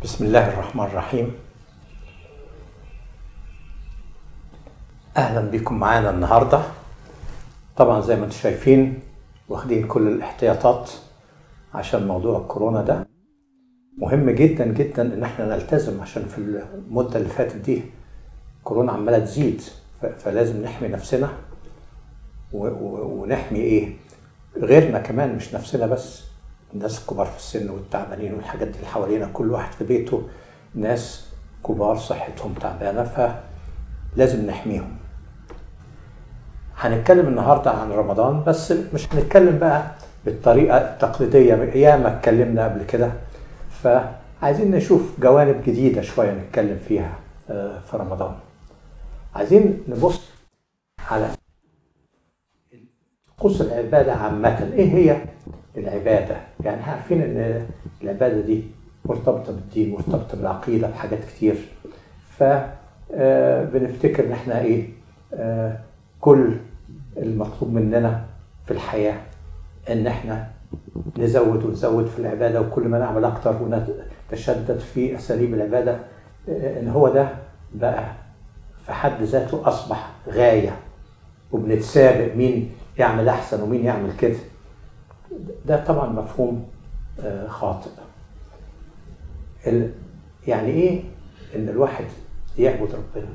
بسم الله الرحمن الرحيم اهلا بكم معانا النهارده طبعا زي ما انتم شايفين واخدين كل الاحتياطات عشان موضوع الكورونا ده مهم جدا جدا ان احنا نلتزم عشان في المده اللي فاتت دي كورونا عماله تزيد ف- فلازم نحمي نفسنا و- و- ونحمي ايه غيرنا كمان مش نفسنا بس الناس الكبار في السن والتعبانين والحاجات دي اللي حوالينا كل واحد في بيته ناس كبار صحتهم تعبانه فلازم نحميهم هنتكلم النهارده عن رمضان بس مش هنتكلم بقى بالطريقه التقليديه ياما اتكلمنا قبل كده فعايزين نشوف جوانب جديده شويه نتكلم فيها آه، في رمضان عايزين نبص على طقوس العبادة عامة إيه هي العبادة؟ يعني إحنا عارفين إن العبادة دي مرتبطة بالدين مرتبطة بالعقيدة بحاجات كتير ف آه، بنفتكر إن إحنا إيه آه، كل المطلوب مننا في الحياة إن إحنا نزود ونزود في العبادة وكل ما نعمل أكتر ونتشدد في أساليب العبادة آه، إن هو ده بقى في حد ذاته أصبح غاية وبنتسابق مين يعمل احسن ومين يعمل كده ده طبعا مفهوم آه، خاطئ ال- يعني ايه ان الواحد يعبد ربنا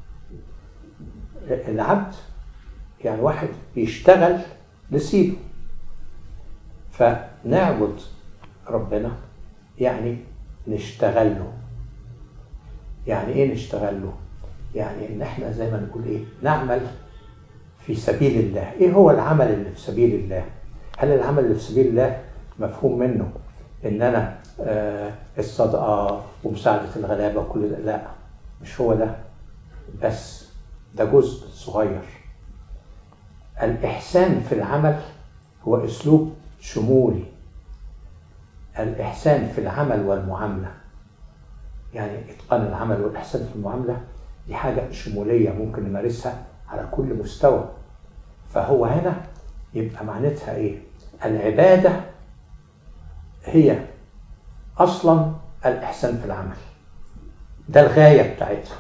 العبد يعني واحد بيشتغل لسيده فنعبد ربنا يعني نشتغل له يعني ايه نشتغل له يعني ان احنا زي ما نقول ايه نعمل في سبيل الله ايه هو العمل اللي في سبيل الله هل العمل اللي في سبيل الله مفهوم منه ان انا آه، الصدقه ومساعده الغلابه وكل ده لا مش هو ده بس ده جزء صغير الاحسان في العمل هو اسلوب شمولي الاحسان في العمل والمعامله يعني اتقان العمل والاحسان في المعامله دي حاجه شموليه ممكن نمارسها على كل مستوى فهو هنا يبقى معناتها ايه العباده هي اصلا الاحسان في العمل ده الغايه بتاعتها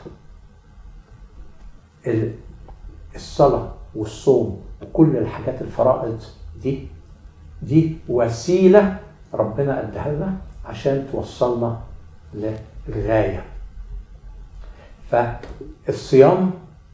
ال- الصلاه والصوم وكل الحاجات الفرائض دي دي وسيله ربنا اداها لنا عشان توصلنا للغايه فالصيام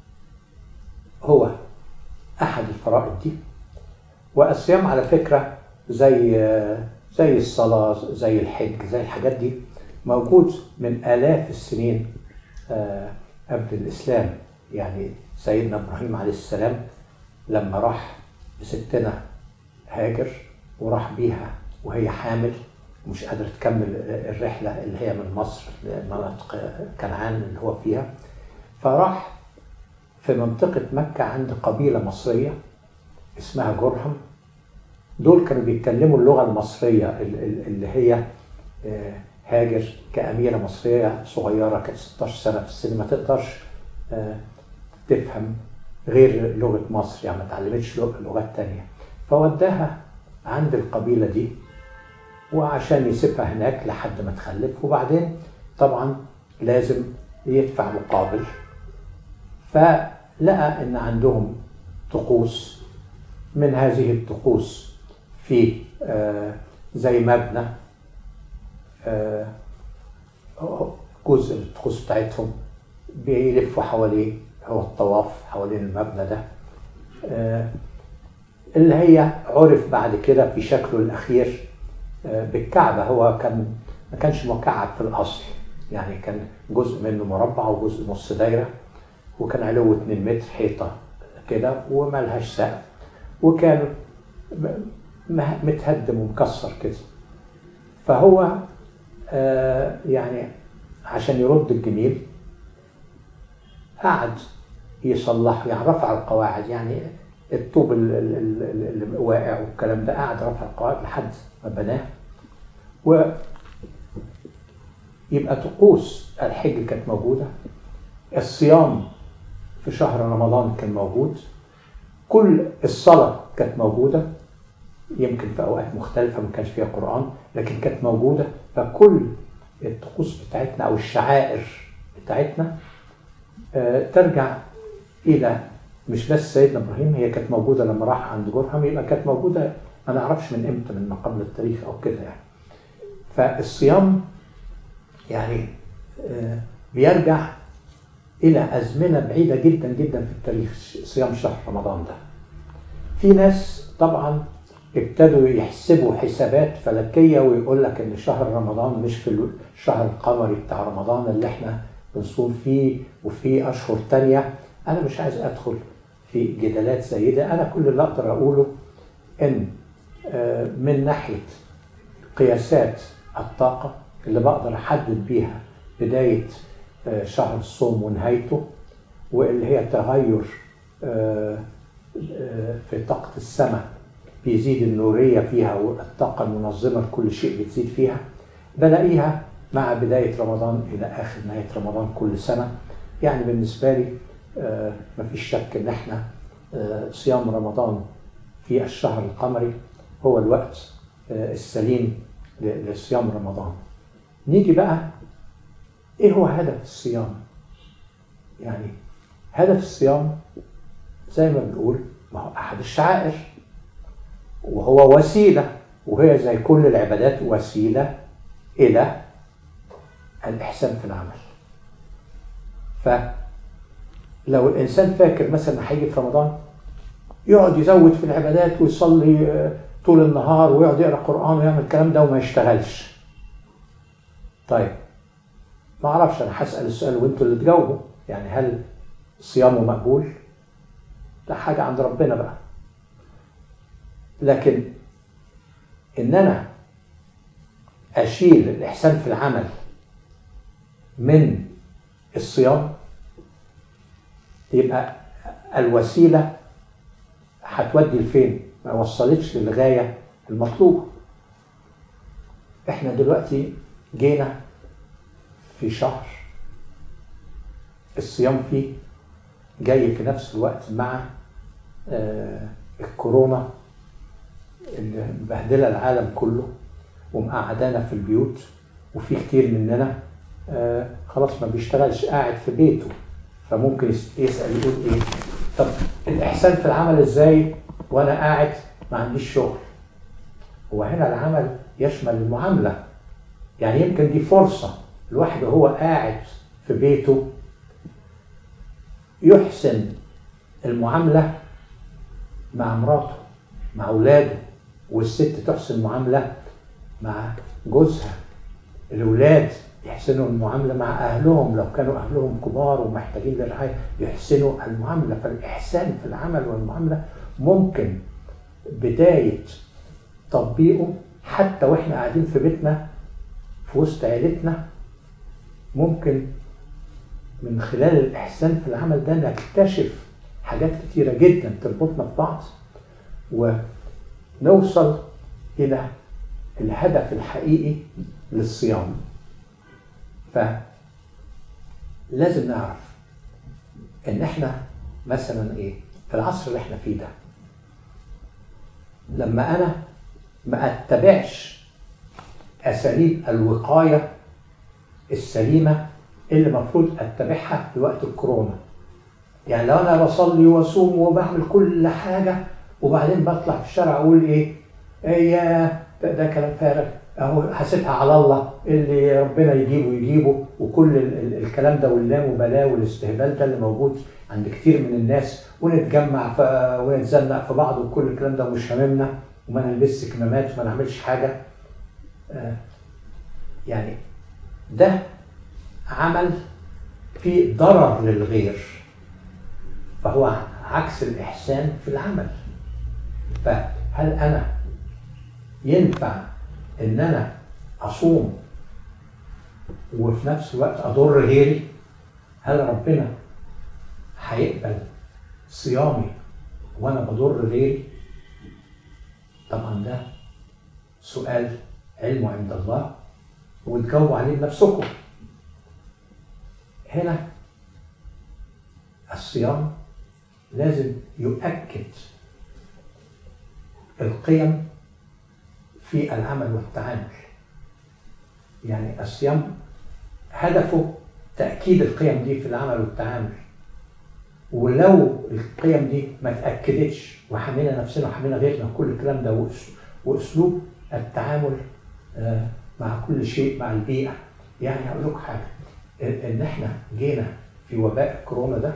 هو احد الفرائض دي والصيام على فكره زي زي الصلاه زي الحج زي الحاجات دي موجود من الاف السنين آه، قبل الاسلام يعني سيدنا ابراهيم عليه السلام لما راح بستنا هاجر وراح بيها وهي حامل ومش قادرة تكمل الرحلة اللي هي من مصر لمناطق كنعان اللي هو فيها فراح في منطقة مكة عند قبيلة مصرية اسمها جرهم دول كانوا بيتكلموا اللغة المصرية ال- ال- اللي هي آه، هاجر كأميرة مصرية صغيرة كانت 16 سنة في السن ما تقدرش آه، تفهم غير لغة مصر يعني ما اتعلمتش لغ- لغات تانية فوداها عند القبيلة دي وعشان يسيبها هناك لحد ما تخلف وبعدين طبعا لازم يدفع مقابل فلقى ان عندهم طقوس من هذه الطقوس في آه، زي مبنى آه، جزء من الطقوس بتاعتهم بيلفوا حواليه هو الطواف حوالين المبنى ده آه، اللي هي عرف بعد كده في شكله الأخير آه، بالكعبة هو كان ما كانش مكعب في الأصل يعني كان جزء منه مربع وجزء نص دايرة وكان علوه 2 متر حيطة كده وملهاش سقف وكان م- م- متهدم ومكسر كده فهو آه، يعني عشان يرد الجميل قعد يصلح يعني رفع القواعد يعني الطوب ال- ال- ال- اللي واقع والكلام ده قعد رفع القواعد لحد ما بناه و يبقى طقوس الحج كانت موجودة الصيام في شهر رمضان كان موجود كل الصلاة كانت موجودة يمكن في أوقات مختلفة ما كانش فيها قرآن لكن كانت موجودة فكل الطقوس بتاعتنا او الشعائر بتاعتنا آه، ترجع الى مش بس سيدنا ابراهيم هي كانت موجوده لما راح عند جرهم يبقى كانت موجوده ما نعرفش من امتى من ما قبل التاريخ او كده يعني فالصيام يعني آه، بيرجع الى ازمنه بعيده جدا جدا في التاريخ صيام شهر رمضان ده في ناس طبعا ابتدوا يحسبوا حسابات فلكيه ويقول لك ان شهر رمضان مش في الشهر القمري بتاع رمضان اللي احنا بنصوم فيه وفي اشهر تانية انا مش عايز ادخل في جدالات زي ده انا كل اللي اقدر اقوله ان آه، من ناحيه قياسات الطاقه اللي بقدر احدد بيها بدايه آه، شهر الصوم ونهايته واللي هي تغير آه، آه، في طاقه السماء بيزيد النوريه فيها والطاقه المنظمه لكل شيء بتزيد فيها بلاقيها مع بدايه رمضان الى اخر نهايه رمضان كل سنه يعني بالنسبه لي آه، مفيش شك ان احنا آه، صيام رمضان في الشهر القمري هو الوقت آه، السليم ل- لصيام رمضان نيجي بقى ايه هو هدف الصيام يعني هدف الصيام زي ما بنقول ما هو احد الشعائر وهو وسيله وهي زي كل العبادات وسيله الى الاحسان في العمل فلو الانسان فاكر مثلا هيجي في رمضان يقعد يزود في العبادات ويصلي آه، طول النهار ويقعد يقرا قران ويعمل الكلام ده وما يشتغلش طيب ما اعرفش انا هسال السؤال وانتوا اللي تجاوبوا يعني هل صيامه مقبول ده حاجه عند ربنا بقى لكن ان انا اشيل الاحسان في العمل من الصيام يبقى الوسيله هتودي لفين؟ ما وصلتش للغايه المطلوبه. احنا دلوقتي جينا في شهر الصيام فيه جاي في نفس الوقت مع آه، الكورونا اللي مبهدله العالم كله ومقعدانا في البيوت وفي كتير مننا آه، خلاص ما بيشتغلش قاعد في بيته فممكن يس- يسأل يقول ايه طب الإحسان في العمل ازاي وأنا قاعد ما عنديش شغل هو هنا العمل يشمل المعاملة يعني يمكن دي فرصة الواحد وهو قاعد في بيته يحسن المعاملة مع مراته مع أولاده والست تحسن المعاملة مع جوزها الأولاد يحسنوا المعاملة مع أهلهم لو كانوا أهلهم كبار ومحتاجين للرعاية يحسنوا المعاملة فالإحسان في العمل والمعاملة ممكن بداية تطبيقه حتى وإحنا قاعدين في بيتنا في وسط عيلتنا ممكن من خلال الإحسان في العمل ده نكتشف حاجات كتيرة جدا تربطنا ببعض ونوصل إلى الهدف الحقيقي للصيام فلازم نعرف ان احنا مثلا ايه في العصر اللي احنا فيه ده لما انا ما اتبعش اساليب الوقايه السليمه اللي المفروض اتبعها في وقت الكورونا يعني لو انا بصلي واصوم وبعمل كل حاجه وبعدين بطلع في الشارع اقول ايه يا ده, ده كلام فارغ اهو هسيبها على الله اللي ربنا يجيبه يجيبه وكل ال ال الكلام ده واللامبالاه والاستهبال ده اللي موجود عند كتير من الناس ونتجمع ف... ونتزنق في بعض وكل الكلام ده مش هاممنا وما نلبسش كمامات وما نعملش حاجه آه يعني ده عمل فيه ضرر للغير فهو عكس الإحسان في العمل فهل أنا ينفع إن أنا أصوم وفي نفس الوقت أضر غيري هل ربنا هيقبل صيامي وأنا بضر غيري طبعا ده سؤال علمه عند الله وتجاوبوا عليه بنفسكم هنا الصيام لازم يؤكد القيم في العمل والتعامل يعني الصيام هدفه تاكيد القيم دي في العمل والتعامل ولو القيم دي ما اتاكدتش وحمينا نفسنا وحمينا غيرنا وكل الكلام ده واسلوب التعامل مع كل شيء مع البيئه يعني اقول لكم حاجه ان احنا جينا في وباء كورونا ده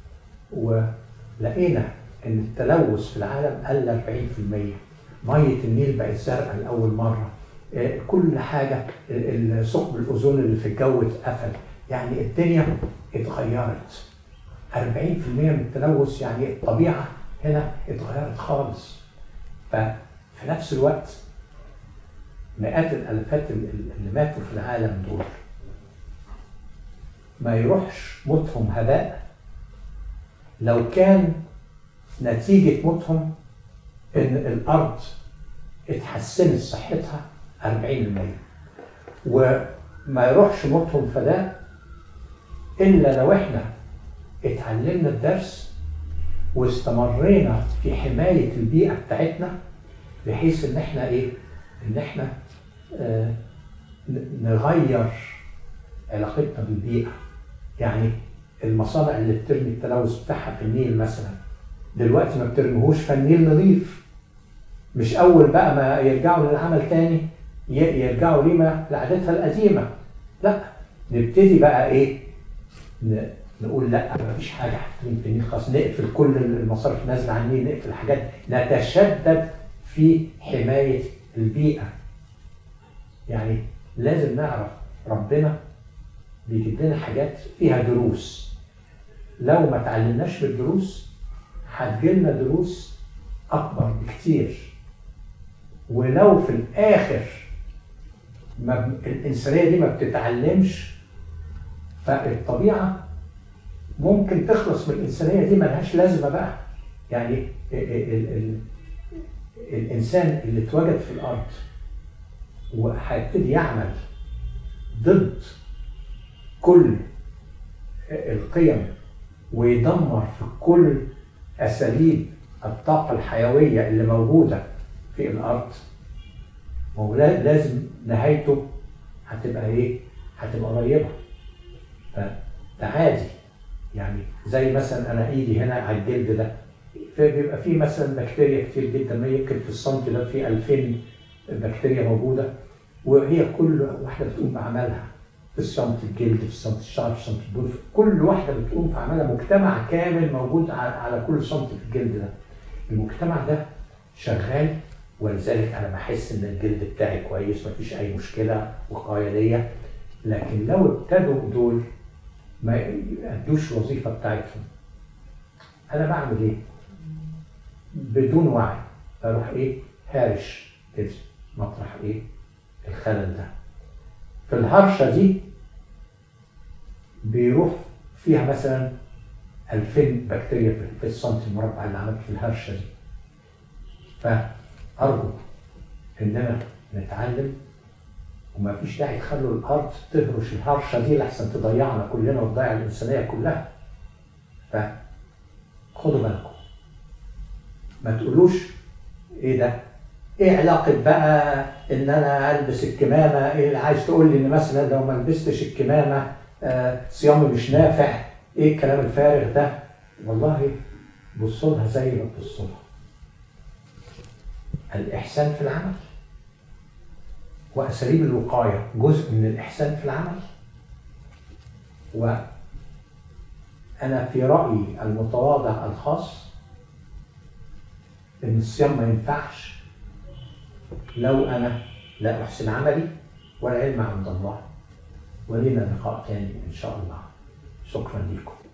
ولقينا ان التلوث في العالم قل 40% ميه النيل بقت زرقاء لاول مره كل حاجه ثقب الاوزون اللي في الجو اتقفل يعني الدنيا اتغيرت 40% من التلوث يعني الطبيعه هنا اتغيرت خالص ففي نفس الوقت مئات الالفات اللي ماتوا في العالم دول ما يروحش موتهم هباء لو كان نتيجة موتهم إن الأرض اتحسنت صحتها 40% وما يروحش موتهم فداء إلا لو إحنا اتعلمنا الدرس واستمرينا في حماية البيئة بتاعتنا بحيث إن إحنا إيه؟ إن إحنا آه نغير علاقتنا بالبيئة يعني المصانع اللي بترمي التلوث بتاعها في النيل مثلا دلوقتي ما بترميهوش فالنيل نظيف مش اول بقى ما يرجعوا للعمل تاني يرجعوا لما لعادتها القديمه لا نبتدي بقى ايه نقول لا ما فيش حاجه هترمي في النيل خلاص نقفل كل المصارف نازله على النيل نقفل الحاجات نتشدد في حمايه البيئه يعني لازم نعرف ربنا بيجيب لنا حاجات فيها دروس لو ما تعلمناش بالدروس هتجيلنا دروس اكبر بكتير ولو في الاخر ما الانسانيه دي ما بتتعلمش فالطبيعه ممكن تخلص من الانسانيه دي ملهاش لازمه بقى يعني ال ال ال الانسان اللي اتوجد في الارض وهيبتدي يعمل ضد كل القيم ويدمر في كل اساليب الطاقه الحيويه اللي موجوده في الارض هو لازم نهايته هتبقى ايه؟ هتبقى قريبه فده عادي يعني زي مثلا انا ايدي هنا على الجلد ده فبيبقى فيه مثلا بكتيريا كتير جدا ما يمكن في السنتي ده في 2000 بكتيريا موجوده وهي كل واحده بتقوم بعملها في السنتي الجلد في السنتي الشعر في السنتي البول كل واحده بتقوم في عملها مجتمع كامل موجود على كل سنتي في الجلد ده المجتمع ده شغال ولذلك انا بحس ان الجلد بتاعي كويس مفيش اي مشكله وقايه ليا لكن لو ابتدوا دول ما يأدوش الوظيفه بتاعتهم انا بعمل ايه؟ بدون وعي بروح ايه؟ هارش كده مطرح ايه؟ الخلل ده في الهرشه دي بيروح فيها مثلا 2000 بكتيريا في السنتي المربع اللي عملت في الهرشه دي فارجو اننا نتعلم وما فيش داعي تخلوا الارض تهرش الهرشه دي لحسن تضيعنا كلنا وتضيع الانسانيه كلها فخدوا بالكم ما تقولوش ايه ده ايه علاقة بقى ان انا البس الكمامة ايه اللي عايز تقول لي ان مثلا لو ما لبستش الكمامة آه صيامي مش نافع ايه الكلام الفارغ ده والله بصوا لها زي ما تبصوا لها الإحسان في العمل وأساليب الوقاية جزء من الإحسان في العمل وأنا في رأيي المتواضع الخاص إن الصيام ما ينفعش لو أنا لا أحسن عملي والعلم عند الله ولنا لقاء تاني إن شاء الله شكرا لكم